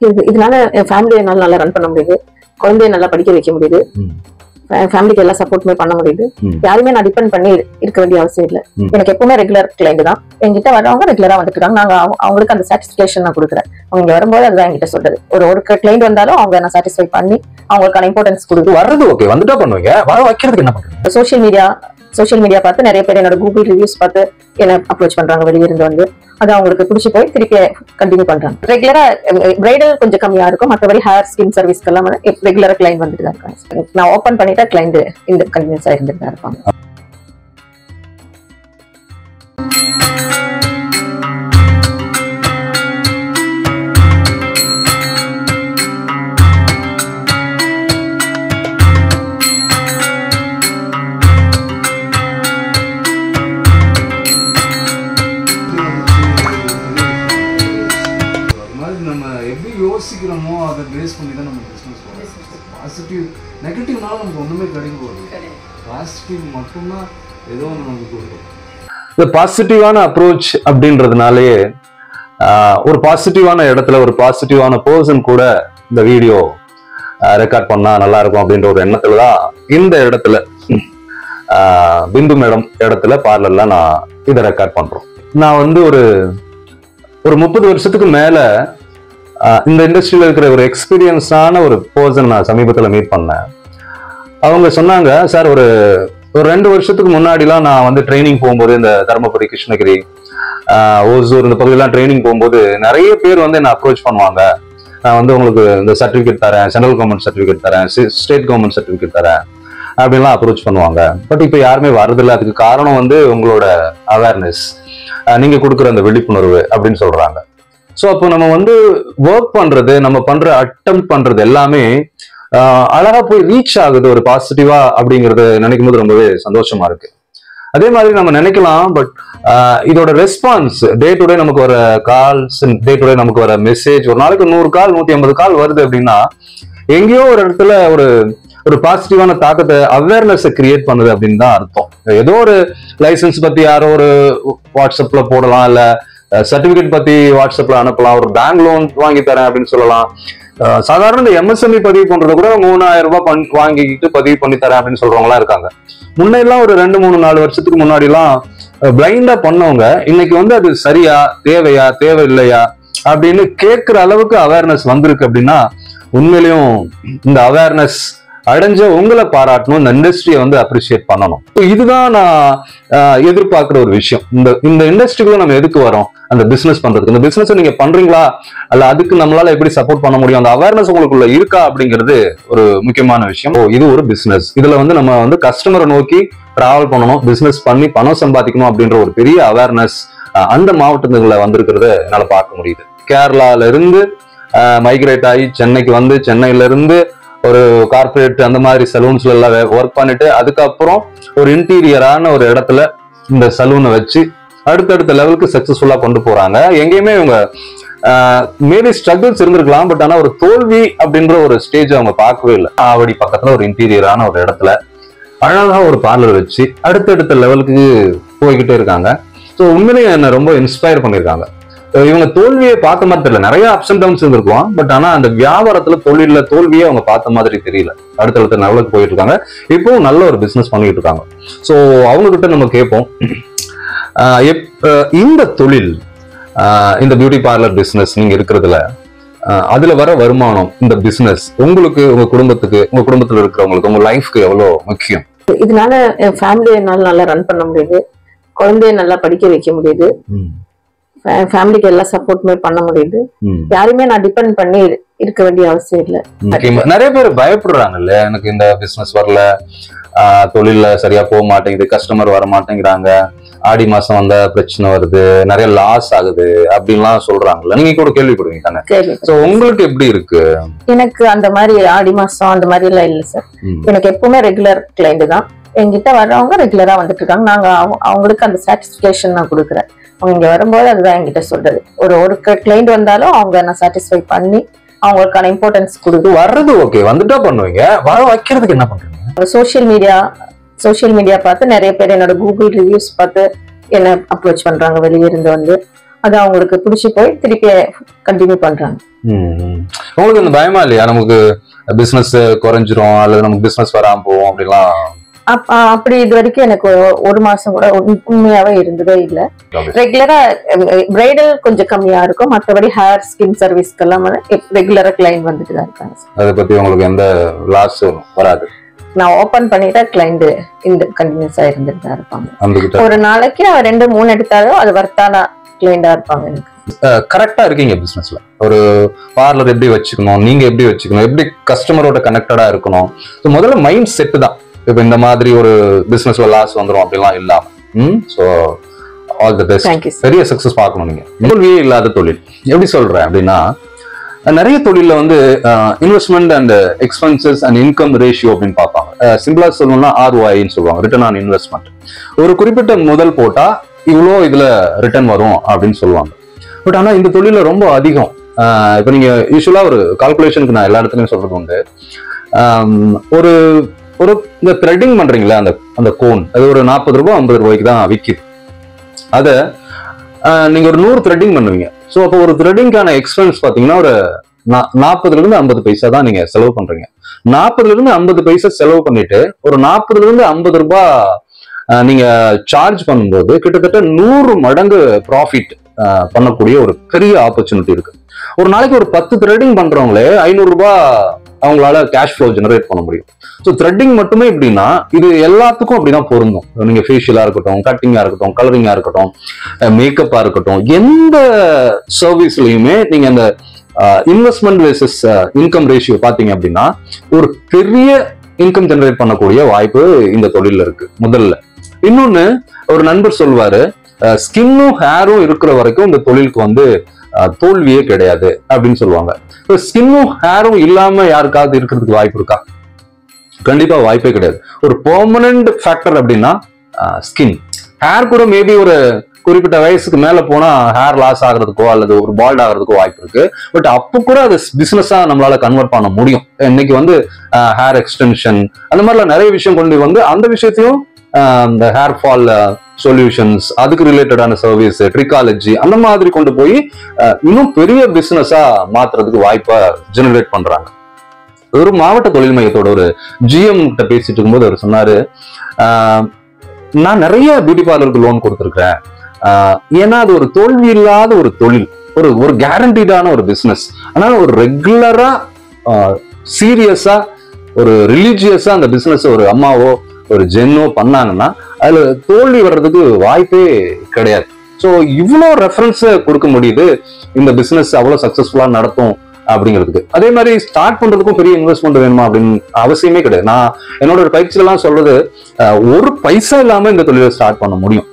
இது இதனால என் ஃபேமிலியை என்னால் நல்லா ரன் பண்ண முடியுது குழந்தைய நல்லா படிக்க வைக்க முடியுது ம். ஃபேமிலிக்கு எல்லா சப்போர்ட்டுமே பண்ண முடியுது ம். யாருமே நான் டிபெண்ட் பண்ணி இருக்க வேண்டிய அவசியம் இல்லை ம். எனக்கு எப்பவுமே ரெகுலர் கிளைண்ட் தான் என்கிட்ட வரவங்க ரெகுலரா வந்துட்டு இருக்காங்க நாங்க அவங்க- அவங்களுக்கு அந்த சாட்டிஸ்ஃபேக்ஷன் நான் கொடுக்குறேன் அவங்க இங்க வரும்போது அதுதான் என்கிட்ட சொல்றது ஒரு ஒரு கிளைண்ட் வந்தாலும் அவங்க நான் சாட்டிஸ்ஃபை பண்ணி அவங்களுக்கான இம்பார்ட்டன்ஸ் கொடுத்து வர்றது ஓகே வந்துட்டா பண்ணுவீங்க வர வைக்கிறதுக்கு என்ன பண்றீங்க சோஷியல் மீடியா சோஷியல் மீடியா பார்த்து நிறைய பேர் என்னோட கூகுள் ரிவ்யூஸ் பார்த்து என்ன அப்ரோச் பண்றாங்க வெளியே இருந்து வந்து அது அவங்களுக்கு பிடிச்சி போய் திருப்பி கண்டினியூ பண்றாங்க ரெகுலரா பிரைடல் கொஞ்சம் கம்மியா இருக்கும் மற்றபடி ஹேர் ஸ்கின் சர்வீஸ்க்கெல்லாம் ரெகுலரா கிளைண்ட் வந்துட்டு தான் இருக்காங்க நான் ஓப்பன் பண்ணிட்டா கிளைண்ட் இந்த கன்வீனியன்ஸா இருந்துட்டு தான் இருப்பாங்க அது மாதிரி நம்ம எப்படி யோசிக்கிறோமோ அதை பேஸ் பண்ணி தான் நம்ம பிஸ்னஸ் போகிறோம் பாசிட்டிவ் நெகட்டிவ்னால நமக்கு ஒன்றுமே கிடைக்க போகுது பாசிட்டிவ் மட்டும்தான் ஏதோ ஒன்று நமக்கு கொடுக்கும் இந்த பாசிட்டிவான அப்ரோச் அப்படின்றதுனாலயே ஆஹ், ஒரு பாசிட்டிவான இடத்துல ஒரு பாசிட்டிவான பர்சன் கூட இந்த வீடியோ ரெக்கார்ட் பண்ணா நல்லா இருக்கும் அப்படின்ற ஒரு எண்ணத்துல தான் இந்த இடத்துல ஆஹ், பிந்து மேடம் இடத்துல பார்லர்ல நான் இதை ரெக்கார்ட் பண்றோம் நான் வந்து ஒரு ஒரு முப்பது வருஷத்துக்கு மேல ஆஹ், இந்த இண்டஸ்ட்ரியில இருக்கிற ஒரு எக்ஸ்பீரியன்ஸான ஒரு பர்சன் நான் சமீபத்துல மீட் பண்ணேன் அவங்க சொன்னாங்க சார் ஒரு ஒரு ரெண்டு வருஷத்துக்கு முன்னாடிலாம் நான் வந்து ட்ரைனிங் போகும்போது இந்த தருமபுரி கிருஷ்ணகிரி ஆஹ், ஓசூர் இந்த பகுதியெல்லாம் ட்ரைனிங் போகும்போது நிறைய பேர் வந்து என்ன அப்ரோச் பண்ணுவாங்க நான் வந்து உங்களுக்கு இந்த சர்டிஃபிகேட் தரேன் சென்ட்ரல் கவர்மெண்ட் சர்டிஃபிகேட் தரேன் ஸ்டேட் கவர்மெண்ட் சர்டிஃபிகேட் தரேன் அப்படின்லாம் அப்ரோச் பண்ணுவாங்க பட் இப்போ யாருமே வரதில்லை அதுக்கு காரணம் வந்து உங்களோட அவேர்னஸ் நீங்க கொடுக்குற அந்த விழிப்புணர்வு அப்படின்னு சொல்றாங்க ஸோ அப்போ நம்ம வந்து ஒர்க் பண்றது நம்ம பண்ற அட்டம் பண்றது எல்லாமே ஆஹ் அழகா போய் ரீச் ஆகுது ஒரு பாசிட்டிவா அப்படிங்கறது நினைக்கும் போது ரொம்பவே சந்தோஷமா இருக்கு அதே மாதிரி நம்ம நினைக்கலாம் பட் இதோட ரெஸ்பான்ஸ் டே டு டே நமக்கு வர கால்ஸ் டே டு டே நமக்கு வர மெசேஜ் ஒரு நாளைக்கு நூறு கால் நூத்தி ஐம்பது கால் வருது அப்படின்னா எங்கேயோ ஒரு இடத்துல ஒரு ஒரு பாசிட்டிவான தாக்கத்தை அவேர்னஸ் கிரியேட் பண்ணுது அப்படின்னு தான் அர்த்தம் ஏதோ ஒரு லைசன்ஸ் பத்தி யாரோ ஒரு வாட்ஸ்அப்ல போடலாம் இல்ல சர்டிபிகேட் பத்தி வாட்ஸ்அப்ல அனுப்பலாம் ஒரு பேங்க் லோன் வாங்கி தரேன் அப்படின்னு சொல்லலாம் அஹ் சாதாரண இந்த எம்எஸ்எம்இ பதிவு பண்றது கூட மூணாயிரம் ரூபாய் பண் வாங்கிக்கிட்டு பதிவு பண்ணி தரேன் அப்படின்னு சொல்றவங்கலாம் இருக்காங்க முன்னெல்லாம் ஒரு ரெண்டு மூணு நாலு வருஷத்துக்கு முன்னாடி எல்லாம் பிளைண்டா பண்ணவங்க இன்னைக்கு வந்து அது சரியா தேவையா தேவையில்லையா அப்படின்னு கேட்கிற அளவுக்கு அவேர்னஸ் வந்திருக்கு அப்படின்னா உண்மையிலையும் இந்த அவேர்னஸ் அடைஞ்ச உங்களை பாராட்டணும் இந்த இண்டஸ்ட்ரியை வந்து அப்ரிஷியேட் பண்ணணும் So இதுதான் நான் ஆஹ், எதிர்பார்க்கிற ஒரு விஷயம் இந்த இந்த இண்டஸ்ட்ரிக்குள்ள நம்ம எதுக்கு வரோம் அந்த பிசினஸ் பண்றதுக்கு இந்த பிசினஸ் நீங்க பண்றீங்களா அல்ல அதுக்கு நம்மளால எப்படி சப்போர்ட் பண்ண முடியும் அந்த அவேர்னஸ் உங்களுக்குள்ள இருக்கா அப்படிங்கிறது ஒரு முக்கியமான விஷயம் ஓ இது ஒரு பிசினஸ் இதுல வந்து நம்ம வந்து கஸ்டமரை நோக்கி டிராவல் பண்ணணும் பிசினஸ் பண்ணி பணம் சம்பாதிக்கணும் அப்படின்ற ஒரு பெரிய அவேர்னஸ் அந்த மாவட்டத்துல வந்திருக்கிறத என்னால பார்க்க முடியுது கேரளால இருந்து மைக்ரேட் ஆகி சென்னைக்கு வந்து சென்னையில இருந்து ஒரு கார்ப்பரேட் அந்த மாதிரி சலூன்ஸ்ல எல்லாம் ஒர்க் பண்ணிட்டு அதுக்கப்புறம் ஒரு இன்டீரியரான ஒரு இடத்துல இந்த சலூனை வச்சு அடுத்தடுத்த லெவலுக்கு சக்சஸ்ஃபுல்லா கொண்டு போறாங்க எங்கேயுமே இவங்க மேபி ஸ்ட்ரகிள்ஸ் இருந்திருக்கலாம் பட் ஆனா ஒரு தோல்வி அப்படின்ற ஒரு ஸ்டேஜ் அவங்க பார்க்கவே இல்லை ஆவடி பக்கத்துல ஒரு இன்டீரியரான ஒரு இடத்துல அழகா ஒரு பார்லர் வச்சு அடுத்தடுத்த லெவலுக்கு போய்கிட்டே இருக்காங்க ஸோ உண்மையிலேயே என்ன ரொம்ப இன்ஸ்பயர் பண்ணியிருக்காங்க அஹ் இவங்க தோல்வியை பார்த்த மாதிரி தெரியல நிறைய அப்ஸ் அண்ட் டவுன்ஸ் இருந்திருக்கும் பட் ஆனா அந்த வியாபாரத்துல தொழில தோல்வியே அவங்க பார்த்த மாதிரி தெரியல அடுத்தடுத்த லெவலுக்கு போயிட்டு இருக்காங்க இப்பவும் நல்ல ஒரு பிசினஸ் பண்ணிட்டு இருக்காங்க ஸோ அவங்க கிட்ட நம்ம கேட்போம் ஆஹ் எப்- ஆஹ் இந்த தொழில் ஆஹ் இந்த பியூட்டி பார்லர் பிசினஸ் நீங்க இருக்கிறதுல ஆஹ் அதுல வர வருமானம் இந்த பிசினஸ் உங்களுக்கு உங்க குடும்பத்துக்கு உங்க குடும்பத்துல இருக்கிறவங்களுக்கு உங்க லைஃப்க்கு எவ்வளவு முக்கியம் இதனால என் ஃபேமிலியை என்னால் நல்லா ரன் பண்ண முடியுது குழந்தைய நல்லா படிக்க வைக்க முடியுது ஃபேமிலிக்கு எல்லா சப்போர்ட்டுமே பண்ண முடியுது ம். யாரையுமே நான் டிபெண்ட் பண்ணி இருக்க வேண்டிய அவசியம் இல்லை முக்கியமா நிறைய பேர் பயப்படுறாங்கல்ல எனக்கு இந்த பிசினஸ் வரல ஆஹ் தொழில்ல சரியா போக மாட்டேங்குது கஸ்டமர் வர மாட்டேங்கிறாங்க ஆடி மாசம் வந்தா பிரச்சனை வருது நிறைய லாஸ் ஆகுது அப்படின்லாம் சொல்றாங்கல்ல நீங்க கூட கேள்விப்படுவீங்க தானே சரி சோ உங்களுக்கு எப்படி இருக்கு எனக்கு அந்த மாதிரி ஆடி மாசம் அந்த மாதிரி எல்லாம் இல்லை சார் ம். எனக்கு எப்பவுமே ரெகுலர் கிளைண்ட் தான் என்கிட்ட வர்றவங்க ரெகுலரா வந்துட்டு இருக்காங்க நாங்க அவங்க- அவங்களுக்கு அந்த சாட்டிஸ்ஃபேக்ஷன் நான் கொடுக்குறேன் அவங்க இங்க வரும்போது அதுதான் என்கிட்ட சொல்றது ஒரு ஒரு கிளைண்ட் வந்தாலும் அவங்க நான் சாட்டிஸ்ஃபை பண்ணி அவங்களுக்கான இம்பார்ட்டன்ஸ் கொடுத்து வர்றது ஓகே வந்துட்டா பண்ணுவீங்க வர வைக்கிறதுக்கு என்ன பண்றீங்க சோஷியல் மீடியா சோஷியல் மீடியா பார்த்து நிறைய பேர் என்னோட கூகுள் ரிவ்யூஸ் பார்த்து என்ன அப்ரோச் பண்றாங்க வெளியே இருந்து வந்து அது அவங்களுக்கு பிடிச்சி போய் திருப்பி கண்டினியூ பண்றாங்க ம். உங்களுக்கு அந்த பயமா இல்லையா நமக்கு பிசினஸ் குறைஞ்சிரும் அல்லது நமக்கு பிசினஸ் வராம போகும் அப்படிலாம் அப்- ஆ, அப்படி இது வரைக்கும் எனக்கு ஒரு- ஒரு மாசம் கூட உண்- உண்மையாவே இருந்ததே இல்ல Okay. ரெகுலரா பிரைடல் கொஞ்சம் கம்மியா இருக்கும் மற்றபடி ஹேர் ஸ்கின் சர்வீஸ்க்கெல்லாம் ரெகுலரா கிளைண்ட் வந்துட்டு தான் இருக்காங்க அதை பத்தி உங்களுக்கு எந்த லாஸும் வராது நான் ஓபன் பண்ணிட்டா கிளைண்ட் இந்த கண்டினியூஸா இருந்துட்டு தான் இருப்பாங்க அந்த ஒரு நாளைக்கு அவன் ரெண்டு மூணு எடுத்தாலும் அது வர்த்தான கிளைண்டா இருப்பாங்க எனக்கு கரெக்டா இருக்கீங்க பிசினஸ்ல ஒரு பார்லர் எப்படி வச்சுக்கணும் நீங்க எப்படி வச்சுக்கணும் எப்படி கஸ்டமரோட கனெக்டடா இருக்கணும் ஸோ முதல்ல மைண்ட் செட் தான் இப்போ இந்த மாதிரி ஒரு பிசினஸ்ல லாஸ் வந்துரும் அப்படிலாம் இல்லாம ம் so all the best thank you sir பெரிய சக்சஸ் பார்க்கணும் நீங்க தோல்வியே இல்லாத தொழில் எப்படி சொல்றேன் அப்படின்னா அஹ் நிறைய தொழில்ல வந்து investment and expenses and income ratio அப்படின்னு பார்ப்பாங்க சிம்பிளா சொல்லணும்னா ஆர்ஓஐன்னு சொல்லுவாங்க ரிட்டர்ன் ஆன் இன்வெஸ்ட்மெண்ட் ஒரு குறிப்பிட்ட முதல் போட்டா இவ்வளோ இதுல ரிட்டர்ன் வரும் அப்படின்னு சொல்லுவாங்க பட் ஆனா இந்த தொழில ரொம்ப அதிகம் அஹ் இப்ப நீங்க யூஸ்வலா ஒரு கால்குலேஷனுக்கு நான் எல்லா இடத்துலயும் சொல்றது உண்டு ஆம், ஒரு ஒரு இந்த த்ரெட்டிங் பண்றீங்களா அந்த அந்த கோன் அது ஒரு நாற்பது ரூபாய் ஐம்பது ரூபாய்க்கு தான் விற்கிது அதை நீங்க ஒரு நூறு த்ரெட்டிங் பண்ணுவீங்க ஸோ அப்போ ஒரு த்ரெட்டிங்கான எக்ஸ்பென்ஸ் பாத்தீங்கன்னா ஒரு நா- நாற்பதுல இருந்து ஐம்பது பைசா தான் நீங்க செலவு பண்றீங்க நாற்பதுல இருந்து ஐம்பது பைசா செலவு பண்ணிட்டு ஒரு நாற்பதுல இருந்து ஐம்பது ரூபாய் அஹ், நீங்க சார்ஜ் பண்ணும்போது கிட்டத்தட்ட நூறு மடங்கு ப்ராஃபிட் பண்ணக்கூடிய ஒரு பெரிய ஆப்பர்ச்சுனிட்டி இருக்கு ஒரு நாளைக்கு ஒரு பத்து த்ரெட்டிங் பண்றவங்களே ஐநூறு ரூபாய் அவங்களால கேஷ் ஃப்ளோ ஜெனரேட் பண்ண முடியும் ஸோ த்ரெட்டிங் மட்டுமே எப்படின்னா இது எல்லாத்துக்கும் அப்படிதான் பொருந்தும் நீங்க ஃபேஷியலா இருக்கட்டும் கட்டிங்கா இருக்கட்டும் கலரிங்கா இருக்கட்டும் மேக்கப்பா இருக்கட்டும் எந்த சர்வீஸ்லயுமே நீங்க அந்த இன்வெஸ்ட்மெண்ட் வேசஸ் இன்கம் ரேஷியோ பாத்தீங்க அப்படின்னா ஒரு பெரிய இன்கம் ஜெனரேட் பண்ணக்கூடிய வாய்ப்பு இந்த தொழில்ல இருக்கு முதல்ல இன்னொன்னு ஒரு நண்பர் சொல்வாரு ஸ்கின்னும் ஹேரும் இருக்கிற வரைக்கும் இந்த தொழிலுக்கு வந்து அஹ், தோல்வியே கிடையாது அப்படின்னு சொல்லுவாங்க இப்போ ஸ்கின்னும் ஹேரும் இல்லாம யாருக்காவது இருக்கிறதுக்கு வாய்ப்பு இருக்கா கண்டிப்பா வாய்ப்பே கிடையாது ஒரு பெர்மனன்ட் ஃபேக்டர் அப்படின்னா ஸ்கின் ஹேர் கூட மேபி ஒரு குறிப்பிட்ட வயசுக்கு மேல போனா ஹேர் லாஸ் ஆகுறதுக்கோ அல்லது ஒரு பால்ட் ஆகுறதுக்கோ வாய்ப்பு இருக்கு பட் அப்போ கூட அது பிசினஸா நம்மளால கன்வெர்ட் பண்ண முடியும் இன்னைக்கு வந்து ஹேர் எக்ஸ்டென்ஷன் அந்த மாதிரிலாம் நிறைய விஷயம் கொண்டு வந்து அந்த விஷயத்தையும் ஆஹ், இந்த ஹேர் ஃபால் சொல்யூஷன்ஸ் அதுக்கு ரிலேட்டடான சர்வீஸ் ட்ரிகாலஜி அந்த மாதிரி கொண்டு போய் ஆஹ், இன்னும் பெரிய பிசினஸா மாத்துறதுக்கு வாய்ப்பை ஜெனரேட் பண்றாங்க ஒரு மாவட்ட தொழில் மையத்தோட ஒரு ஜிஎம் கிட்ட பேசிட்டு இருக்கும்போது அவர் சொன்னாரு ஆஹ், நான் நிறைய பியூட்டி பார்லருக்கு லோன் கொடுத்துருக்கேன் ஆஹ், ஏன்னா அது ஒரு தோல்வி இல்லாத ஒரு தொழில் ஒரு ஒரு கேரண்டீடான ஒரு பிசினஸ் அதனால ஒரு ரெகுலரா சீரியஸா ஒரு ரிலீஜியஸா அந்த பிசினஸ் ஒரு அம்மாவோ ஒரு ஜென்னோ பண்ணாங்கன்னா அதுல தோல்வி வர்றதுக்கு வாய்ப்பே கிடையாது ஸோ இவ்வளோ ரெஃபரன்ஸ் கொடுக்க முடியுது இந்த பிசினஸ் அவ்வளோ சக்சஸ்ஃபுல்லா நடத்தும் அப்படிங்கிறதுக்கு அதே மாதிரி ஸ்டார்ட் பண்றதுக்கும் பெரிய இன்வெஸ்ட்மெண்ட் வேணுமா அப்படின்னு அவசியமே கிடையாது நான் என்னோட ஒரு பயிற்சியில எல்லாம் சொல்றது அஹ், ஒரு பைசா இல்லாம இந்த தொழிலை ஸ்டார்ட் பண்ண முடியும்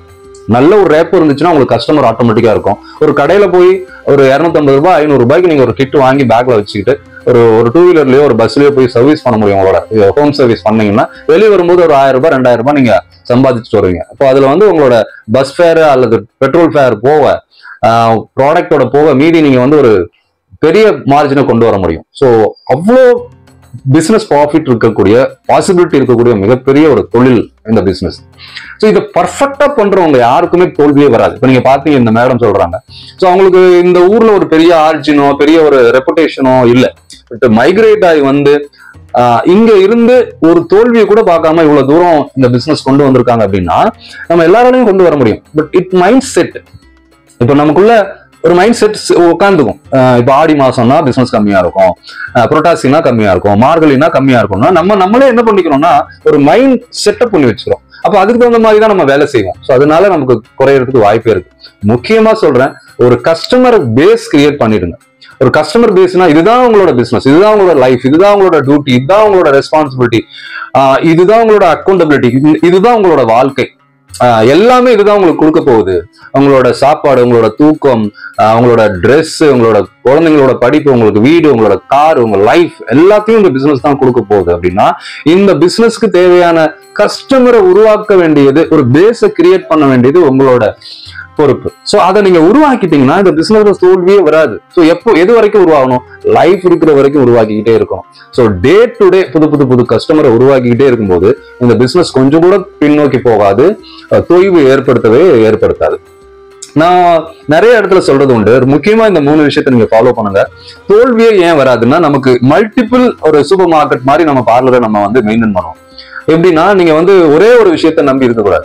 நல்ல ஒரு ரேப் இருந்துச்சுன்னா உங்களுக்கு கஸ்டமர் ஆட்டோமேட்டிக்கா இருக்கும் ஒரு கடையில போய் ஒரு 250 ரூபாய் ஐநூறு ரூபாய்க்கு நீங்க ஒரு கிட் வாங்கி பேக்ல வச்சுக்கிட்டு ஒரு ஒரு டூ வீலர்லயோ ஒரு பஸ்லயோ போய் சர்வீஸ் பண்ண முடியும் உங்களோட ஹோம் சர்வீஸ் பண்ணீங்கன்னா வெளியே வரும்போது ஒரு ஆயிரம் ரூபாய் ரெண்டாயிரம் ரூபாய் நீங்க சம்பாதிச்சுட்டு வருவீங்க அப்போ அதுல வந்து உங்களோட பஸ் ஃபேர் அல்லது பெட்ரோல் ஃபேர் போக ப்ராடக்டோட போக மீதி நீங்க வந்து ஒரு பெரிய மார்ஜினை கொண்டு வர முடியும் ஸோ அவ்வளோ பிசினஸ் ப்ராஃபிட் இருக்கக்கூடிய பாசிபிலிட்டி இருக்கக்கூடிய மிகப்பெரிய ஒரு தொழில் இந்த பிசினஸ் ஸோ இதை பர்ஃபெக்டா பண்றவங்க யாருக்குமே தோல்வியே வராது இப்போ நீங்க பாத்தீங்க இந்த மேடம் சொல்றாங்க ஸோ அவங்களுக்கு இந்த ஊர்ல ஒரு பெரிய ஆர்ஜினோ பெரிய ஒரு ரெப்புடேஷனோ இல்லை பட் மைக்ரேட் ஆகி வந்து ஆஹ், இங்க இருந்து ஒரு தோல்வியை கூட பார்க்காம இவ்வளவு தூரம் இந்த பிசினஸ் கொண்டு வந்திருக்காங்க அப்படின்னா நம்ம எல்லாராலையும் கொண்டு வர முடியும் பட் இட் மைண்ட் செட் இப்போ நமக்குள்ள ஒரு மைண்ட் செட் உட்காந்துக்கும் இப்போ ஆடி மாசம்னா பிசினஸ் கம்மியா இருக்கும் அஹ் புரட்டாசினா கம்மியா இருக்கும் மார்கழினா கம்மியா இருக்கும்னா நம்ம நம்மளே என்ன பண்ணிக்கிறோம்னா ஒரு மைண்ட் செட்டப் பண்ணி வச்சிரும் அப்ப அதுக்கு தகுந்த மாதிரி தான் நம்ம வேலை செய்வோம் ஸோ அதனால நமக்கு குறையறதுக்கு வாய்ப்பே இருக்கு முக்கியமா சொல்றேன் ஒரு கஸ்டமர் பேஸ் கிரியேட் பண்ணிடுங்க ஒரு கஸ்டமர் பேஸ்னா இதுதான் உங்களோட பிசினஸ் இதுதான் உங்களோட லைஃப் இதுதான் உங்களோட டியூட்டி இதுதான் உங்களோட ரெஸ்பான்சிபிலிட்டி இதுதான் உங்களோட அக்கௌண்டபிலிட்டி இதுதான் உங்களோட வாழ்க்கை ஆஹ் எல்லாமே இதுதான் உங்களுக்கு கொடுக்க போகுது உங்களோட சாப்பாடு உங்களோட தூக்கம் ஆஹ் உங்களோட Dress உங்களோட குழந்தைங்களோட படிப்பு உங்களுக்கு வீடு உங்களோட கார் உங்க லைஃப் எல்லாத்தையும் இந்த பிசினஸ் தான் கொடுக்க போகுது அப்படின்னா இந்த பிசினஸ்க்கு தேவையான கஸ்டமரை உருவாக்க வேண்டியது ஒரு பேஸை கிரியேட் பண்ண வேண்டியது உங்களோட பொறுப்பு ஸோ அதை நீங்க உருவாக்கிட்டீங்கன்னா இந்த பிசினஸ் தோல்வியே வராது ஸோ எப்போ எது வரைக்கும் உருவாகணும் லைஃப் இருக்கிற வரைக்கும் உருவாக்கிக்கிட்டே இருக்கணும் ஸோ டே டு டே புது புது புது கஸ்டமரை உருவாக்கிக்கிட்டே இருக்கும்போது இந்த பிசினஸ் கொஞ்சம் கூட பின்னோக்கி போகாது அஹ் தொய்வு ஏற்படுத்தவே ஏற்படுத்தாது நான் நிறைய இடத்துல சொல்றது உண்டு முக்கியமா இந்த மூணு விஷயத்த நீங்க ஃபாலோ பண்ணுங்க தோல்வியே ஏன் வராதுன்னா நமக்கு மல்டிபிள் ஒரு சூப்பர் மார்க்கெட் மாதிரி நம்ம பார்லரை நம்ம வந்து மெயின்டைன் பண்ணுவோம் எப்படின்னா நீங்க வந்து ஒரே ஒரு விஷயத்த நம்பி இருக்கக்கூடாது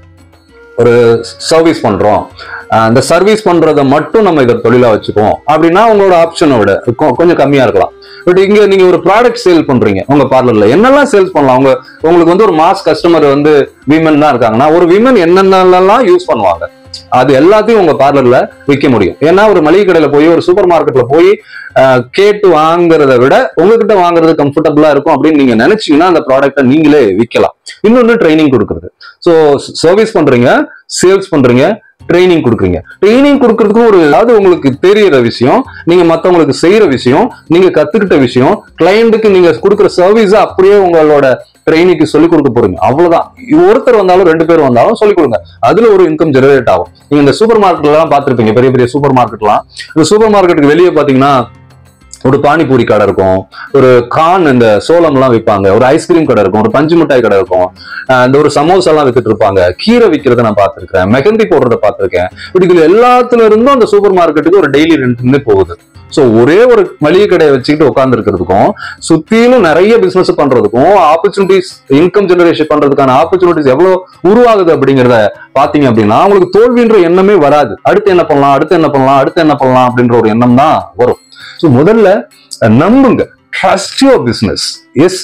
ஒரு சர்வீஸ் பண்றோம் அஹ் அந்த சர்வீஸ் பண்றத மட்டும் நம்ம இதை தொழிலா வச்சுக்குவோம் அப்படின்னா உங்களோட ஆப்ஷனை விட கொ- கொஞ்சம் கம்மியா இருக்கலாம் பட் இங்க நீங்க ஒரு ப்ராடக்ட் சேல் பண்றீங்க உங்க பார்லர்ல என்னெல்லாம் சேல்ஸ் பண்ணலாம் உங்க உங்களுக்கு வந்து ஒரு மாஸ் கஸ்டமர் வந்து விமன் தான் இருக்காங்கன்னா ஒரு விமன் என்னென்னலாம் யூஸ் பண்ணுவாங்க அது எல்லாத்தையும் உங்க பார்லர்ல விற்க முடியும் ஏன்னா ஒரு மளிகை கடையில போய் ஒரு சூப்பர் மார்க்கெட்ல போய் அஹ், கேட்டு வாங்குறத விட உங்ககிட்ட வாங்குறது கம்ஃபர்டபுளா இருக்கும் அப்படின்னு நீங்க நினைச்சீங்கன்னா அந்த ப்ராடக்ட்டை நீங்களே விற்கலாம் இன்னொன்னு ட்ரைனிங் கொடுக்குறது ஸோ சர்வீஸ் பண்றீங்க சேல்ஸ் பண்றீங்க ட்ரைனிங் கொடுக்குறீங்க ட்ரைனிங் கொடுக்கறதுக்கும் ஒரு அதாவது உங்களுக்கு தெரியற விஷயம் நீங்க மத்தவங்களுக்கு செய்யற விஷயம் நீங்க கத்துக்கிட்ட விஷயம் கிளையண்ட்டுக்கு நீங்க கொடுக்குற சர்வீஸை அப்படியே உங்களோட ட்ரைனிங்க்கு சொல்லி கொடுக்க போறீங்க அவ்வளவுதான் ஒருத்தர் வந்தாலும் ரெண்டு பேர் வந்தாலும் சொல்லி கொடுங்க அதுல ஒரு இன்கம் ஜெனரேட் ஆகும் நீங்க இந்த சூப்பர் மார்க்கெட்ல எல்லாம் பார்த்திருப்பீங்க பெரிய பெரிய சூப்பர் மார்க்கெட்லாம் இந்த சூப்பர் மார்க்கெட்டுக்கு வெளியே பாத்தீங்கன்னா ஒரு பானிபூரி கடை இருக்கும் ஒரு கான் இந்த சோளம்லாம் விற்பாங்க ஒரு ஐஸ்கிரீம் கடை இருக்கும் ஒரு பஞ்சு மிட்டாய் கடை இருக்கும் ஆஹ் இந்த ஒரு சமோசா எல்லாம் வித்துட்டு இருப்பாங்க கீரை விற்கிறத நான் பார்த்திருக்கேன் மெகந்தி போடுறத பார்த்திருக்கேன் இப்படி இதுல எல்லாத்துல இருந்தும் அந்த சூப்பர் மார்க்கெட்டுக்கு ஒரு டெய்லி ரெண்ட் போகுது சோ ஒரே ஒரு மளிகை கடையை வச்சுக்கிட்டு உட்கார்ந்து இருக்கிறதுக்கும் சுத்திலும் நிறைய பிசினஸ் பண்றதுக்கும் ஆப்பர்ச்சுனிட்டிஸ் இன்கம் ஜெனரேஷன் பண்றதுக்கான ஆப்பர்ச்சுனிட்டிஸ் எவ்வளவு உருவாகுது அப்படிங்கறத பாத்தீங்க அப்படின்னா உங்களுக்கு தோல்வின்ற எண்ணமே வராது அடுத்து என்ன பண்ணலாம் அடுத்து என்ன பண்ணலாம் அடுத்து என்ன பண்ணலாம் அப்படின்ற ஒரு எண்ணம் தான் வரும் ஸோ முதல்ல அஹ், நம்புங்க ட்ரஸ்ட் யுவர் பிசினஸ் எஸ்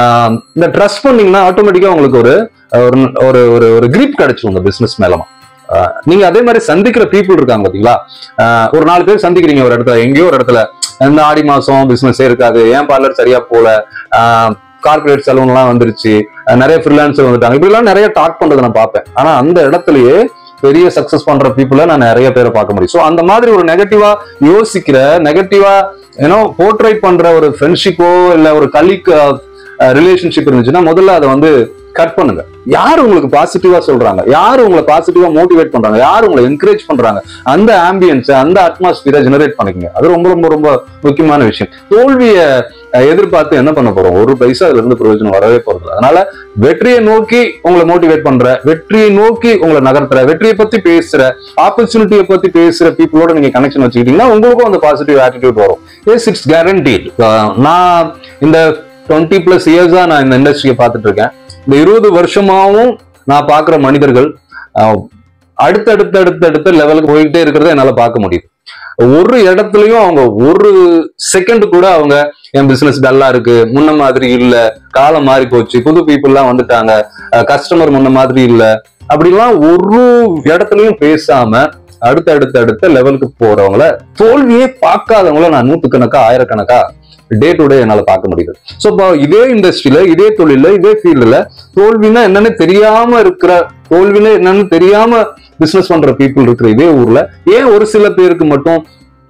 இந்த ட்ரஸ்ட் பண்ணீங்கன்னா ஆட்டோமேட்டிக்கா உங்களுக்கு ஒரு ஒரு- ஒரு ஒரு ஒரு கிரிப் கிடைச்சிரும் இந்த பிசினஸ் மேலமா அஹ், நீங்க அதே மாதிரி சந்திக்கிற பீப்புள் இருக்காங்க பாத்தீங்களா அஹ், ஒரு நாலு பேர் சந்திக்கிறீங்க ஒரு இடத்துல எங்கேயோ ஒரு இடத்துல இந்த ஆடி மாசம் பிசினஸே இருக்காது ஏன் பார்லர் சரியா போல கார்பரேட் சலூன் எல்லாம் வந்துருச்சு அஹ், நிறைய ஃப்ரீலான்சர் வந்துட்டாங்க இப்படி எல்லாம் நிறைய டாக் பண்றதை நான் பார்ப்பேன் ஆனா அந்த இடத்துலயே பெரிய சக்சஸ் பண்ற பீப்புளை நான் நிறைய பேரை பார்க்க முடியும் ஸோ அந்த மாதிரி ஒரு நெகட்டிவா யோசிக்கிற நெகட்டிவா ஏன்னோ போர்ட்ரைட் பண்ற ஒரு ஃப்ரெண்ட்ஷிப்போ இல்ல ஒரு கலிக் ரிலேஷன்ஷிப் இருந்துச்சுன்னா முதல்ல அதை வந்து கட் பண்ணுங்க யார் உங்களுக்கு பாசிட்டிவா சொல்றாங்க யார் உங்களை பாசிட்டிவா மோட்டிவேட் பண்றாங்க யார் உங்களை என்கரேஜ் பண்றாங்க அந்த ஆம்பியன்ஸ் அந்த அட்மாஸ்பியரை ஜெனரேட் பண்ணிக்கங்க அது ரொம்ப ரொம்ப ரொம்ப முக்கியமான விஷயம் தோல்வியை அஹ், எதிர்பார்த்து என்ன பண்ண போறோம் ஒரு பைசா அதுல இருந்து பிரயோஜனம் வரவே போறது இல்ல. அதனால வெற்றியை நோக்கி உங்களை மோட்டிவேட் பண்ற வெற்றியை நோக்கி உங்களை நகர்த்துற வெற்றியை பத்தி பேசுற ஆப்பர்ச்சுனிட்டியை பத்தி பேசுற பீப்புளோட நீங்க கனெக்ஷன் வச்சுக்கிட்டீங்கன்னா உங்களுக்கும் அந்த பாசிட்டிவ் ஆட்டிடியூட் வரும் எஸ் இட்ஸ் கேரண்டீட் நான் இந்த டுவெண்ட்டி பிளஸ் இயர்ஸா நான் இந்த இண்டஸ்ட்ரியை பார்த்துட்டு இருக்கேன் இந்த இருபது வருஷமாவும் நான் பார்க்குற மனிதர்கள் அஹ், அடுத்தடுத்த அடுத்தடுத்த லெவலுக்கு போயிட்டே இருக்கிறத என்னால பார்க்க முடியுது ஒரு இடத்துலயும் அவங்க ஒரு செகண்ட் கூட அவங்க என் பிசினஸ் டல்லா இருக்கு முன்ன மாதிரி இல்ல காலம் மாறி போச்சு புது பீப்புள்லாம் வந்துட்டாங்க கஸ்டமர் முன்ன மாதிரி இல்ல அப்படிலாம் ஒரு இடத்துலயும் பேசாம அடுத்த அடுத்த அடுத்த லெவலுக்கு போறவங்கள தோல்வியே பார்க்காதவங்கள நான் நூத்துக்கணக்கா ஆயிரக்கணக்கா டே டு டே என்னால பார்க்க முடியுது ஸோ இப்போ இதே இண்டஸ்ட்ரியில இதே தொழில இதே ஃபீல்டுல தோல்வினா என்னன்னு தெரியாம இருக்கிற தோல்வினா என்னன்னு தெரியாம பிசினஸ் பண்ற பீப்புள் இருக்கிற இதே ஊர்ல ஏன் ஒரு சில பேருக்கு மட்டும்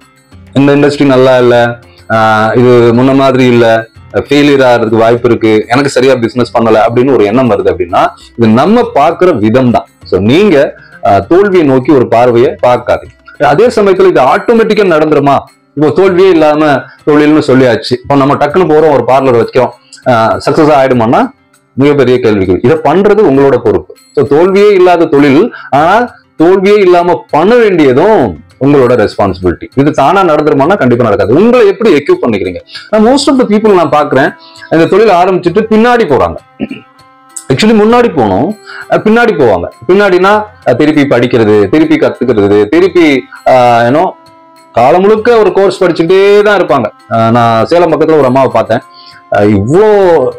இந்த இண்டஸ்ட்ரி நல்லா இல்ல ஆஹ் இது முன்ன மாதிரி இல்ல ஃபெயிலியர் ஆகிறதுக்கு வாய்ப்பு இருக்கு எனக்கு சரியா பிசினஸ் பண்ணல அப்படின்னு ஒரு எண்ணம் வருது அப்படின்னா இது நம்ம பார்க்கிற விதம் தான் ஸோ நீங்க ஆஹ் தோல்வியை நோக்கி ஒரு பார்வையை பார்க்காதீங்க அதே சமயத்துல இது ஆட்டோமேட்டிக்கா நடந்துருமா இப்போ தோல்வியே இல்லாம தொழில்னு சொல்லியாச்சு இப்போ நம்ம டக்குன்னு போறோம் ஒரு பார்லர் வைக்கிறோம் சக்சஸ் ஆயிடுமான்னா மிகப்பெரிய கேள்விகள் இதை பண்றது உங்களோட பொறுப்பு ஸோ தோல்வியே இல்லாத தொழில் ஆனா தோல்வியே இல்லாம பண்ண வேண்டியதும் உங்களோட ரெஸ்பான்சிபிலிட்டி இது தானா நடந்துருமானா கண்டிப்பா நடக்காது உங்களை எப்படி எக்யூப் பண்ணிக்கிறீங்க நான் மோஸ்ட் ஆஃப் த பீப்புள் நான் பாக்குறேன் இந்த தொழில் ஆரம்பிச்சுட்டு பின்னாடி போறாங்க ஆக்சுவலி முன்னாடி போகணும் அஹ் பின்னாடி போவாங்க பின்னாடினா அஹ் திருப்பி படிக்கிறது திருப்பி கத்துக்கிறது திருப்பி ஏன்னோ காலம் முழுக்க ஒரு கோர்ஸ் படிச்சுட்டே தான் இருப்பாங்க அஹ் நான் சேலம் பக்கத்துல ஒரு அம்மாவை பார்த்தேன் அஹ் இவ்வளோ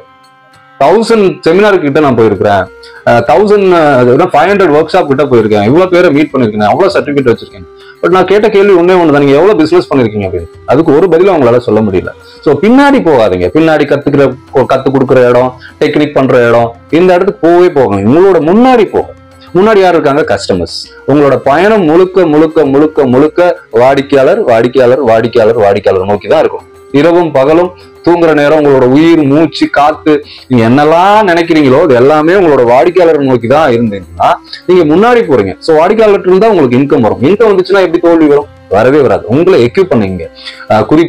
தௌசண்ட் செமினார் கிட்ட நான் போயிருக்கிறேன் thousand five hundred workshop கிட்ட போயிருக்கேன் இவ்வளவு பேரை மீட் பண்ணிருக்கேன் அவ்வளவு சர்டிஃபிகேட் வச்சிருக்கேன் பட் நான் கேட்ட கேள்வி ஒண்ணே ஒன்று தான் நீங்க எவ்வளவு பிசினஸ் பண்ணிருக்கீங்க அப்படின்னு அதுக்கு ஒரு பதிலும் அவங்களால சொல்ல முடியல ஸோ பின்னாடி போகாதீங்க பின்னாடி கத்துக்கிற கத்து கொடுக்குற இடம் டெக்னிக் பண்ற இடம் இந்த இடத்துக்கு போவே போகும் உங்களோட முன்னாடி போகும் முன்னாடி யார் இருக்காங்க கஸ்டமர்ஸ் உங்களோட பயணம் முழுக்க முழுக்க முழுக்க முழுக்க வாடிக்கையாளர் வாடிக்கையாளர் வாடிக்கையாளர் வாடிக்கையாளர் நோக்கி தான் இருக்கும் இரவும் பகலும் தூங்குற நேரம் உங்களோட உயிர் மூச்சு காத்து நீங்க என்னெல்லாம் நினைக்கிறீங்களோ அது எல்லாமே உங்களோட வாடிக்கையாளர் நோக்கி தான் இருந்தீங்கன்னா நீங்க முன்னாடி போறீங்க ஸோ வாடிக்கையாளர்கிட்ட இருந்தா உங்களுக்கு இன்கம் வரும் இன்கம் வந்துச்சுன்னா எப்படி தோல்வி வரும் வரவே வராது உங்களை எக்யூப் பண்ணுவீங்க அஹ் குறிப்பா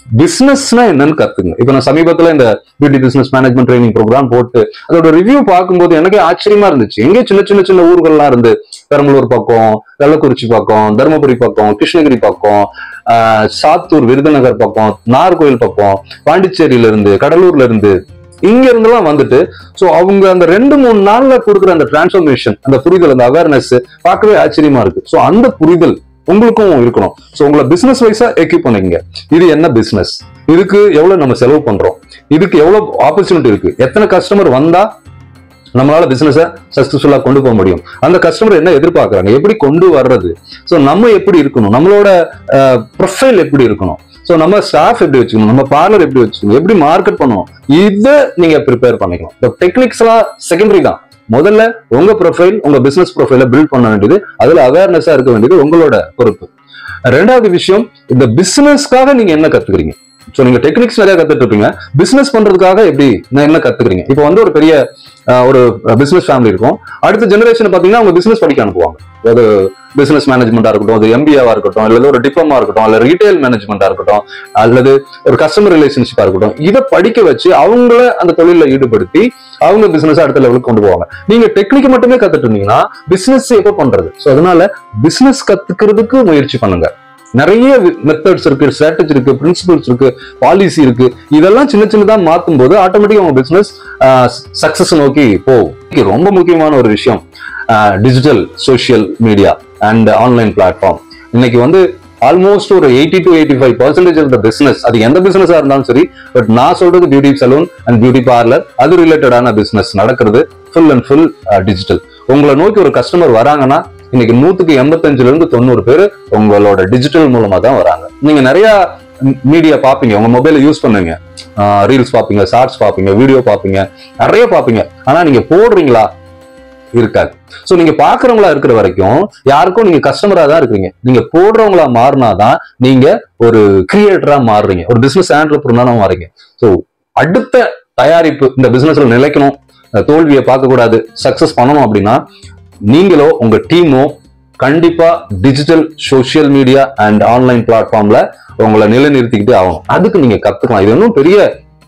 பிசினஸ்னா என்னன்னு கத்துங்க இப்போ நான் சமீபத்துல இந்த beauty business management training program போட்டு அதோட ரிவ்யூ பார்க்கும்போது எனக்கே ஆச்சரியமா இருந்துச்சு எங்கே சின்ன சின்ன சின்ன ஊர்கள்லாம் இருந்து பெரம்பலூர் பக்கம் கள்ளக்குறிச்சி பக்கம் தருமபுரி பக்கம் கிருஷ்ணகிரி பக்கம் ஆஹ் சாத்தூர் விருதுநகர் பக்கம் நாகர்கோயில் பக்கம் பாண்டிச்சேரியில இருந்து கடலூர்ல இருந்து இங்க இருந்தெல்லாம் வந்துட்டு சோ அவங்க அந்த ரெண்டு மூணு நாள்ல கொடுக்குற அந்த டிரான்ஸ்ஃபர்மேஷன் அந்த புரிதல் அந்த அவேர்னஸ் பார்க்கவே ஆச்சரியமா இருக்கு சோ அந்த புரிதல் உங்களுக்கும் இருக்கணும் சோ உங்களை பிசினஸ் வைஸா எக்யூப் பண்ணிக்கங்க இது என்ன பிசினஸ் இதுக்கு எவ்வளவு நம்ம செலவு பண்றோம் இதுக்கு எவ்வளவு ஆப்பர்ச்சுனிட்டி இருக்கு எத்தனை கஸ்டமர் வந்தா நம்மளால பிசினஸ சக்சஸ்ஃபுல்லா கொண்டு போக முடியும் அந்த கஸ்டமர் என்ன எதிர்பார்க்கறாங்க எப்படி கொண்டு வர்றது சோ நம்ம எப்படி இருக்கணும் நம்மளோட ப்ரொஃபைல் எப்படி இருக்கணும் சோ நம்ம ஸ்டாஃப் எப்படி வச்சுக்கணும் நம்ம பார்லர் எப்படி வச்சுக்கணும் எப்படி மார்க்கெட் பண்ணணும் இதை நீங்க ப்ரிப்பேர் பண்ணிக்கணும் இந்த டெக்னிக்ஸ் எல்லாம் செகண்டரி தான் முதல்ல உங்க ப்ரொஃபைல் உங்க பிசினஸ் ப்ரொஃபைல பில்ட் பண்ண வேண்டியது அதுல அவேர்னஸா இருக்க வேண்டியது உங்களோட பொறுப்பு ரெண்டாவது விஷயம் இந்த பிசினஸ்க்காக நீங்க என்ன கத்துக்கிறீங்க சோ நீங்க டெக்னிக்ஸ் நிறைய கத்துட்டு இருப்பீங்க பிசினஸ் பண்றதுக்காக எப்படி நான் என்ன கத்துக்கிறீங்க இப்போ வந்து ஒரு பெரிய அஹ், ஒரு பிசினஸ் ஃபேமிலி இருக்கும் அடுத்த ஜெனரேஷன் பாத்தீங்கன்னா அவங்க பிசினஸ் படிக்க அனுப்புவாங்க அது பிசினஸ் மேனேஜ்மெண்டா இருக்கட்டும் அது எம்பிஏவா இருக்கட்டும் அல்லது ஒரு டிப்ளமா இருக்கட்டும் அல்லது ரீட்டைல் மேனேஜ்மெண்டா இருக்கட்டும் அல்லது ஒரு கஸ்டமர் ரிலேஷன்ஷிப்பா இருக்கட்டும் இதை படிக்க வச்சு அவங்கள அந்த தொழில ஈடுபடுத்தி அவங்க பிசினஸ் அடுத்த லெவலுக்கு கொண்டு போவாங்க நீங்க டெக்னிக் மட்டுமே கத்துட்டு இருந்தீங்கன்னா பிசினஸ் எப்ப பண்றது சோ அதனால பிசினஸ் கத்துக்கிறதுக்கு முயற்சி பண்ணுங்க நிறைய மெத்தட்ஸ் இருக்கு ஸ்ட்ராட்டஜி இருக்கு பிரின்சிபல்ஸ் இருக்கு பாலிசி இருக்கு இதெல்லாம் சின்ன சின்னதா மாத்தும் போது ஆட்டோமேட்டிக்கா உங்க பிசினஸ் சக்சஸ் நோக்கி போகும் இது ரொம்ப முக்கியமான ஒரு விஷயம் digital social media and online platform இன்னைக்கு வந்து ஆல்மோஸ்ட் ஒரு eighty to eighty five percentage of the business அது எந்த பிசினஸா இருந்தாலும் சரி பட் நான் சொல்றது beauty saloon and beauty parlour அது ரிலேட்டடான பிசினஸ் நடக்கிறது ஃபுல் அண்ட் ஃபுல் டிஜிட்டல் உங்களை நோக்கி ஒரு கஸ்டமர் வராங்கன்னா இன்னைக்கு நூத்துக்கு எண்பத்தஞ்சுல இருந்து தொண்ணூறு பேர் உங்களோட டிஜிட்டல் மூலமா தான் வராங்க நீங்க நிறைய மீடியா பாப்பீங்க உங்க மொபைல யூஸ் பண்ணுங்க ரீல்ஸ் பாப்பீங்க ஷார்ட்ஸ் பாப்பீங்க வீடியோ பாப்பீங்க நிறைய பாப்பீங்க ஆனா நீங்க போடுறீங்களா இருக்காது சோ நீங்க பாக்குறவங்களா இருக்கிற வரைக்கும் யாருக்கும் நீங்க கஸ்டமரா தான் இருக்கீங்க நீங்க போடுறவங்களா மாறினாதான் நீங்க ஒரு கிரியேட்டரா மாறுறீங்க ஒரு பிசினஸ் ஆண்டர்பிரினரா மாறீங்க சோ அடுத்த தயாரிப்பு இந்த பிசினஸ்ல நிலைக்கணும் அஹ் தோல்வியை பார்க்க கூடாது சக்சஸ் பண்ணணும் அப்படின்னா நீங்களோ உங்க டீமோ கண்டிப்பா டிஜிட்டல் சோஷியல் மீடியா அண்ட் ஆன்லைன் பிளாட்ஃபார்ம்ல உங்களை நிலைநிறுத்திக்கிட்டு ஆகணும் அதுக்கு நீங்க கத்துக்கலாம் இது ஒன்றும் பெரிய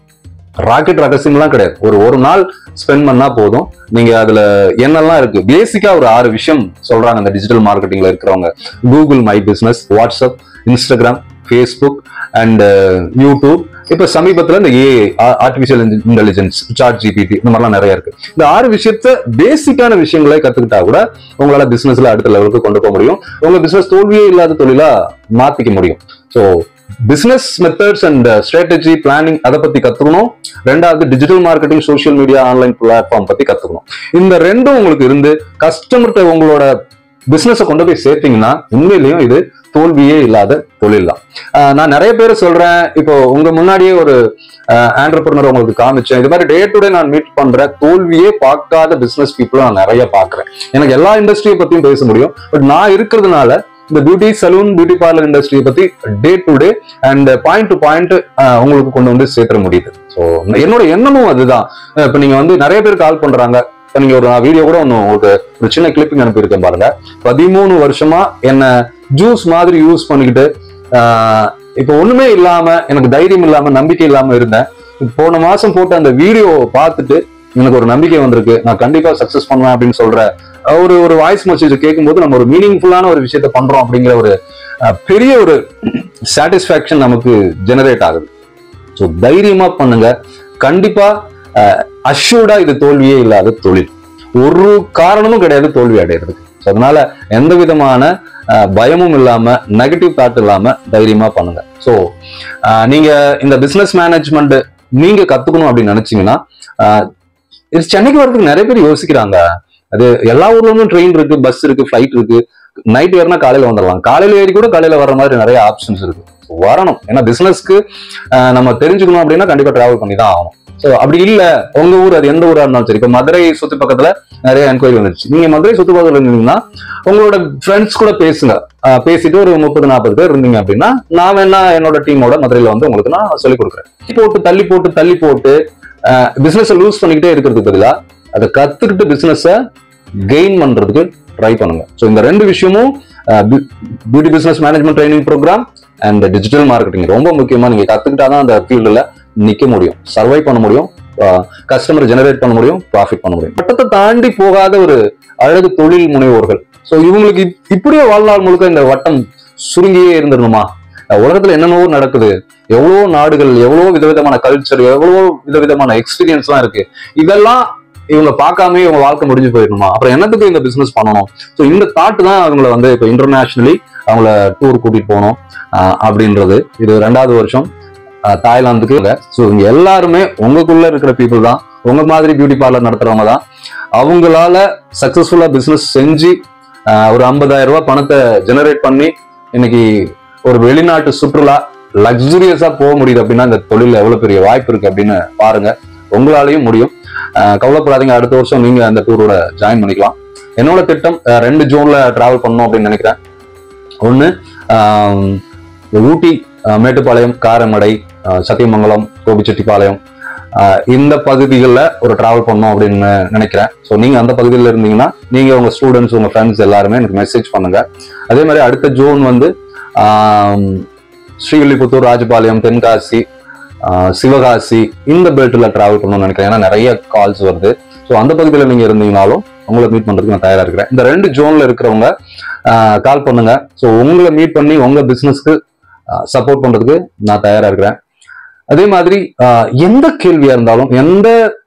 ராக்கெட் ரகசியம்லாம் கிடையாது ஒரு ஒரு நாள் ஸ்பெண்ட் பண்ணா போதும் நீங்க அதுல என்னெல்லாம் இருக்கு பேசிக்கா ஒரு ஆறு விஷயம் சொல்றாங்க அந்த டிஜிட்டல் மார்க்கெட்டிங்ல இருக்கிறவங்க Google my business WhatsApp Instagram Facebook and YouTube இப்ப சமீபத்துல இந்த A artificial intelligence chat GPT இந்த மாதிரிலாம் நிறைய இருக்கு இந்த ஆறு விஷயத்த பேசிக்கான விஷயங்களை கத்துக்கிட்டா கூட உங்களால பிசினஸ்ல அடுத்த லெவலுக்கு கொண்டு போக முடியும் உங்க பிசினஸ் தோல்வியே இல்லாத தொழிலா மாத்திக்க முடியும் so business methods and strategy planning அதை பத்தி கத்துக்கணும் ரெண்டாவது digital marketing social media online platform பத்தி கத்துக்கணும் இந்த ரெண்டும் உங்களுக்கு இருந்து கஸ்டமர்கிட்ட உங்களோட பிசினஸை கொண்டு போய் சேர்த்தீங்கன்னா உண்மையிலேயும் இது தோல்வியே இல்லாத தொழில் தான் ஆஹ் நான் நிறைய பேர் சொல்றேன் இப்போ உங்க முன்னாடியே ஒரு ஆண்டர்பிரினர் உங்களுக்கு காமிச்சேன் இது மாதிரி டே டு டே நான் மீட் பண்ற தோல்வியே பார்க்காத பிசினஸ் பீப்புளும் நான் நிறைய பாக்குறேன் எனக்கு எல்லா இண்டஸ்ட்ரியை பத்தியும் பேச முடியும் பட் நான் இருக்கிறதுனால இந்த பியூட்டி சலூன் பியூட்டி பார்லர் இண்டஸ்ட்ரியை பத்தி day to day and point to point உங்களுக்கு கொண்டு வந்து சேர்த்துற முடியுது ஸோ என்னோட எண்ணமும் அதுதான் அஹ் இப்ப நீங்க வந்து நிறைய பேர் கால் பண்றாங்க இப்ப நீங்க ஒரு வீடியோ கூட ஒன்று உங்களுக்கு ஒரு சின்ன கிளிப்பிங் அனுப்பியிருக்கேன் பாருங்க பதிமூணு வருஷமா என்ன ஜூஸ் மாதிரி யூஸ் பண்ணிக்கிட்டு ஆஹ் இப்போ ஒண்ணுமே இல்லாம எனக்கு தைரியம் இல்லாம நம்பிக்கை இல்லாம இருந்தேன் இப்ப போன மாசம் போட்ட அந்த வீடியோ பார்த்துட்டு எனக்கு ஒரு நம்பிக்கை வந்திருக்கு நான் கண்டிப்பா சக்சஸ் பண்ணுவேன் அப்படின்னு சொல்ற ஒரு ஒரு வாய்ஸ் மெசேஜ் கேட்கும்போது நம்ம ஒரு மீனிங்ஃபுல்லான ஒரு விஷயத்த பண்றோம் அப்படிங்கிற ஒரு அஹ், பெரிய ஒரு சாட்டிஸ்ஃபேக்ஷன் நமக்கு ஜெனரேட் ஆகுது ஸோ தைரியமா பண்ணுங்க கண்டிப்பா அஷ்யூர்டா இது தோல்வியே இல்லாத தொழில் ஒரு காரணமும் கிடையாது தோல்வி அடைகிறதுக்கு So, அதனால எந்த விதமான அஹ், பயமும் இல்லாம நெகட்டிவ் தாட் இல்லாம தைரியமா பண்ணுங்க ஸோ நீங்க இந்த பிசினஸ் மேனேஜ்மெண்ட் நீங்க கத்துக்கணும் அப்படின்னு நினைச்சீங்கன்னா அஹ், இது சென்னைக்கு வரதுக்கு நிறைய பேர் யோசிக்கிறாங்க அது எல்லா ஊர்ல இருந்தும் ட்ரெயின் இருக்கு பஸ் இருக்கு ஃபிளைட் இருக்கு நைட் ஏறினா காலையில வந்துடலாம் காலையில ஏறி கூட காலையில வர மாதிரி நிறைய ஆப்ஷன்ஸ் இருக்கு So, வரணும் ஏன்னா பிசினஸ்க்கு நம்ம தெரிஞ்சுக்கணும் அப்படின்னா கண்டிப்பா டிராவல் பண்ணி தான் ஆகணும் ஸோ அப்படி இல்ல உங்க ஊர் அது எந்த ஊரா இருந்தாலும் சரி இப்போ மதுரை சுத்தி பக்கத்துல நிறைய என்கொயரி வந்துருச்சு நீங்க மதுரை சுத்து பக்கத்துல இருந்தீங்கன்னா உங்களோட ஃப்ரெண்ட்ஸ் கூட பேசுங்க அஹ் பேசிட்டு ஒரு முப்பது நாற்பது பேர் இருந்தீங்க அப்படின்னா நான் வேணா என்னோட டீமோட மதுரையில வந்து உங்களுக்கு நான் சொல்லிக் கொடுக்குறேன் தள்ளி போட்டு தள்ளி போட்டு தள்ளி போட்டு பிசினஸ் லூஸ் பண்ணிக்கிட்டே இருக்கிறதுக்கு பதிலா அதை கத்துக்கிட்டு பிசினஸ கெயின் பண்றதுக்கு ட்ரை பண்ணுங்க ஸோ இந்த ரெண்டு விஷயமும் beauty business management training program and digital marketing ரொம்ப முக்கியமா நீங்க கத்துக்கிட்டாதான் அந்த ஃபீல்டுல நிக்க முடியும் சர்வை பண்ண முடியும் கஸ்டமர் ஜெனரேட் பண்ண முடியும் ப்ராஃபிட் பண்ண முடியும் பட்டத்தை தாண்டி போகாத ஒரு அழகு தொழில் முனைவோர்கள் ஸோ இவங்களுக்கு இப்- இப்படியே வாழ்நாள் முழுக்க இந்த வட்டம் சுருங்கியே இருந்துடணுமா அஹ் உலகத்துல என்னென்னவோ நடக்குது எவ்வளவோ நாடுகள் எவ்வளவோ விதவிதமான கல்ச்சர் எவ்வளவோ விதவிதமான எக்ஸ்பீரியன்ஸ்லாம் இருக்கு இதெல்லாம் இவங்க பார்க்காம இவங்க வாழ்க்கை முடிஞ்சு போயிடணுமா அப்புறம் என்னத்துக்கு இந்த பிசினஸ் பண்ணணும் ஸோ இந்த தாட் தான் அவங்கள வந்து இப்போ இன்டர்நேஷனலி அவங்கள டூர் கூட்டிட்டு போகணும் ஆஹ் அப்படின்றது இது ரெண்டாவது வருஷம் ஆஹ் தாய்லாந்துக்கு ஸோ இங்க எல்லாருமே உங்களுக்குள்ள இருக்கிற பீப்புள் தான் உங்க மாதிரி பியூட்டி பார்லர் நடத்துறவங்க தான் அவங்களால சக்சஸ்ஃபுல்லா பிசினஸ் செஞ்சு ஆஹ் ஒரு 50000 ரூபாய் பணத்தை ஜெனரேட் பண்ணி இன்னைக்கு ஒரு வெளிநாட்டு சுற்றுலா லக்ஸுரியஸா போக முடியுது அப்படின்னா இந்த தொழில் எவ்வளவு பெரிய வாய்ப்பு இருக்கு அப்படின்னு பாருங்க உங்களாலையும் முடியும் ஆஹ் கவலைப்படாதீங்க அடுத்த வருஷம் நீங்க அந்த டூரோட ஜாயின் பண்ணிக்கலாம் என்னோட திட்டம் ஆஹ் ரெண்டு ஜோன்ல டிராவல் பண்ணணும் அப்படின்னு நினைக்கிறேன் ஒன்று ஊட்டி ஆஹ் மேட்டுப்பாளையம் காரமடை ஆஹ் சத்தியமங்கலம் கோபிச்செட்டிப்பாளையம் ஆஹ் இந்த பகுதிகளில் ஒரு டிராவல் பண்ணணும் அப்படின்னு நினைக்கிறேன் ஸோ நீங்க அந்த பகுதியில் இருந்தீங்கன்னா நீங்க உங்க ஸ்டூடெண்ட்ஸ் உங்க ஃப்ரெண்ட்ஸ் எல்லாருமே எனக்கு மெசேஜ் பண்ணுங்க அதே மாதிரி அடுத்த ஜோன் வந்து ஆம், ஸ்ரீவில்லிபுத்தூர் ராஜபாளையம் தென்காசி ஆஹ் சிவகாசி இந்த பெல்ட்ல டிராவல் பண்ணணும்னு நினைக்கிறேன் ஏன்னா நிறைய கால்ஸ் வருது ஸோ அந்த பகுதியில் நீங்க இருந்தீங்கனாலும் உங்களை மீட் பண்றதுக்கு நான் தயாரா இருக்கிறேன் இந்த ரெண்டு ஜோன்ல இருக்கிறவங்க கால் பண்ணுங்க ஸோ உங்களை மீட் பண்ணி உங்க பிசினஸ்க்கு சப்போர்ட் பண்றதுக்கு நான் தயாரா இருக்கிறேன் அதே மாதிரி ஆஹ் எந்த கேள்வியா இருந்தாலும் எந்த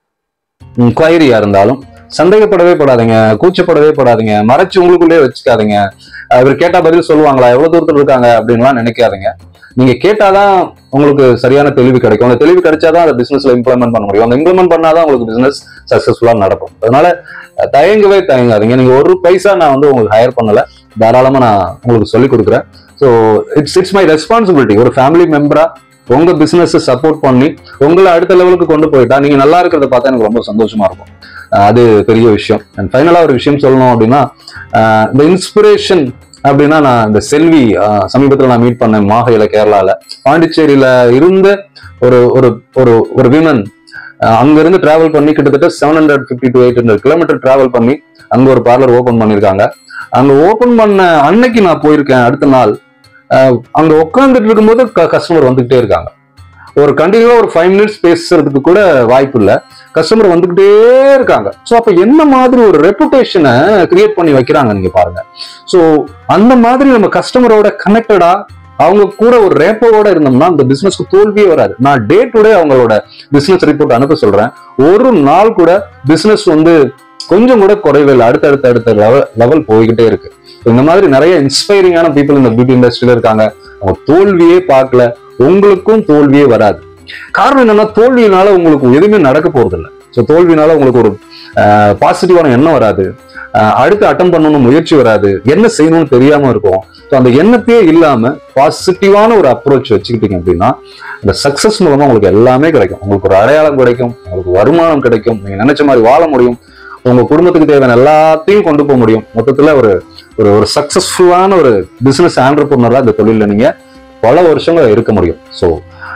குவைரியா இருந்தாலும் சந்தேகப்படவே படாதீங்க கூச்சப்படவே படாதீங்க மறைச்சு உங்களுக்குள்ளே வச்சுக்காதீங்க ஆஹ் இவர் கேட்டா பதில் சொல்லுவாங்களா எவ்வளவு தூரத்துல இருக்காங்க அப்படின்லாம் நினைக்காதீங்க நீங்க கேட்டாதான் உங்களுக்கு சரியான தெளிவு கிடைக்கும் அந்த தெளிவு கிடைச்சாதான் அந்த பிசினஸ்ல இம்ப்ளிமெண்ட் பண்ண முடியும் அந்த இம்ப்ளிமெண்ட் பண்ணாதான் உங்களுக்கு பிசினஸ் சக்சஸ்ஃபுல்லா நடக்கும் அதனால அஹ், தயங்கவே தயங்காதீங்க நீங்க ஒரு பைசா நான் வந்து உங்களுக்கு ஹையர் பண்ணல தாராளமா நான் உங்களுக்கு சொல்லி கொடுக்குறேன் so it's it's my responsibility ஒரு ஃபேமிலி மெம்பரா உங்க பிசினஸ் சப்போர்ட் பண்ணி உங்களை அடுத்த லெவலுக்கு கொண்டு போயிட்டா நீங்க நல்லா இருக்கிறத பார்த்தா எனக்கு ரொம்ப சந்தோஷமா இருக்கும் அஹ், அது பெரிய விஷயம் அண்ட் ஃபைனலா ஒரு விஷயம் சொல்லணும் அப்படின்னா அஹ், இந்த இன்ஸ்பிரேஷன் அப்படின்னா நான் இந்த செல்வி அஹ், சமீபத்துல நான் மீட் பண்ணேன் மாஹையில கேரளால பாண்டிச்சேரியில இருந்த ஒரு ஒரு ஒரு ஒரு விமன் அங்க இருந்து டிராவல் பண்ணி கிட்டத்தட்ட seven hundred fifty to eight hundred kilometre travel பண்ணி அங்க ஒரு பார்லர் ஓபன் பண்ணிருக்காங்க அங்க ஓபன் பண்ண அன்னைக்கு நான் போயிருக்கேன் அடுத்த நாள் அஹ், அங்க உட்காந்துட்டு இருக்கும்போது கஸ்டமர் வந்துகிட்டே இருக்காங்க ஒரு கண்டினியூவா ஒரு ஃபைவ் மினிட்ஸ் பேசுறதுக்கு கூட வாய்ப்பு இல்ல கஸ்டமர் வந்துகிட்டே இருக்காங்க ஸோ அப்ப என்ன மாதிரி ஒரு ரெப்புடேஷனை கிரியேட் பண்ணி வைக்கிறாங்க நீங்க பாருங்க ஸோ அந்த மாதிரி நம்ம கஸ்டமரோட கனெக்டடா அவங்க கூட ஒரு ரேப்போட இருந்தோம்னா அந்த பிசினஸ்க்கு தோல்வியே வராது நான் டே டு டே அவங்களோட பிசினஸ் ரிப்போர்ட் அனுப்ப சொல்றேன் ஒரு நாள் கூட பிசினஸ் வந்து கொஞ்சம் கூட குறைவே இல்லை அடுத்தடுத்த அடுத்த லெவல் லெவல் போய்கிட்டே இருக்கு இந்த மாதிரி நிறைய இன்ஸ்பைரிங்கான பீப்புள் இந்த பியூட்டி இண்டஸ்ட்ரியில இருக்காங்க அவங்க தோல்வியே பார்க்கல உங்களுக்கும் தோல்வியே வராது காரணம் என்னன்னா தோல்வியினால உங்களுக்கு எதுவுமே நடக்க போறது இல்லை ஸோ தோல்வினால உங்களுக்கு ஒரு பாசிட்டிவான எண்ணம் வராது அஹ் அடுத்து அட்டம் பண்ணணும் முயற்சி வராது என்ன செய்யணும்னு தெரியாம இருக்கும் ஸோ அந்த எண்ணத்தையே இல்லாம பாசிட்டிவான ஒரு அப்ரோச் வச்சுக்கிட்டீங்க அப்படின்னா இந்த சக்சஸ் மூலமா உங்களுக்கு எல்லாமே கிடைக்கும் உங்களுக்கு ஒரு அடையாளம் கிடைக்கும் உங்களுக்கு வருமானம் கிடைக்கும் நீங்க நினைச்ச மாதிரி வாழ முடியும் உங்க குடும்பத்துக்கு தேவையான எல்லாத்தையும் கொண்டு போக முடியும் மொத்தத்துல ஒரு ஒரு ஒரு சக்சஸ்ஃபுல்லான ஒரு பிசினஸ் ஆண்டர்பர்னரா இந்த தொழில நீங்க பல வருஷங்கள் இருக்க முடியும் ஸோ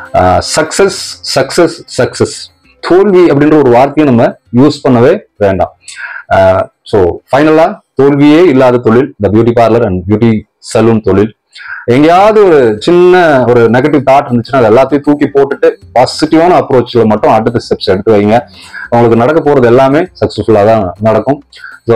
சக்சஸ் சக்சஸ் சக்சஸ் தோல்வி அப்படின்ற ஒரு வார்த்தையை நம்ம யூஸ் பண்ணவே வேண்டாம் ஸோ ஃபைனலா தோல்வியே இல்லாத தொழில் இந்த beauty parlour and beauty saloon தொழில் எங்கேயாவது ஒரு சின்ன ஒரு நெகட்டிவ் தாட் இருந்துச்சுன்னா அது எல்லாத்தையும் தூக்கி போட்டுட்டு பாசிட்டிவான அப்ரோச்ல மட்டும் அடுத்த ஸ்டெப்ஸ் எடுத்து வைங்க உங்களுக்கு நடக்க போறது எல்லாமே சக்சஸ்ஃபுல்லா தான் நடக்கும் ஸோ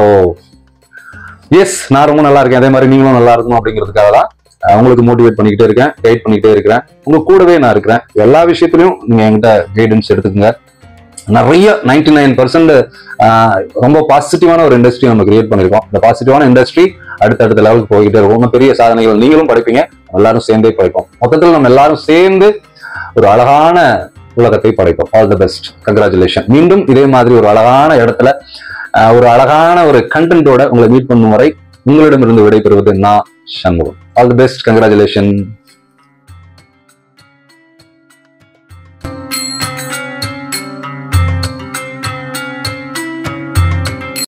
எஸ் நான் ரொம்ப நல்லா இருக்கேன் அதே மாதிரி நீங்களும் நல்லா இருக்கணும் அப்படிங்கிறதுக்காக தான் அஹ், உங்களுக்கு மோட்டிவேட் பண்ணிக்கிட்டே இருக்கேன் கைட் பண்ணிக்கிட்டே இருக்கிறேன் உங்க கூடவே நான் இருக்கிறேன் எல்லா விஷயத்துலையும் நீங்க என்கிட்ட கைடன்ஸ் எடுத்துக்கங்க நிறைய நைன்டி நைன் பர்சன்ட் ரொம்ப பாசிட்டிவான ஒரு இண்டஸ்ட்ரி நம்ம கிரியேட் பண்ணியிருக்கோம் இந்த பாசிட்டிவான இண்டஸ்ட்ரி அடுத்தடுத்த லெவலுக்கு போய்கிட்டே இருக்கும் இன்னும் பெரிய சாதனைகள் நீங்களும் படிப்பீங்க எல்லாரும் சேர்ந்தே படிப்போம் மொத்தத்தில் நம்ம எல்லாரும் சேர்ந்து ஒரு அழகான உலகத்தை படைப்போம் ஆல் தி பெஸ்ட் கங்க்ராச்சுலேஷன் மீண்டும் இதே மாதிரி ஒரு அழகான இடத்துல ஆஹ், ஒரு அழகான ஒரு கண்டென்ட்டோட உங்களை மீட் பண்ணும் வரை உங்களிடமிருந்து விடைபெறுவது நான் Shanmugam all the best congratulation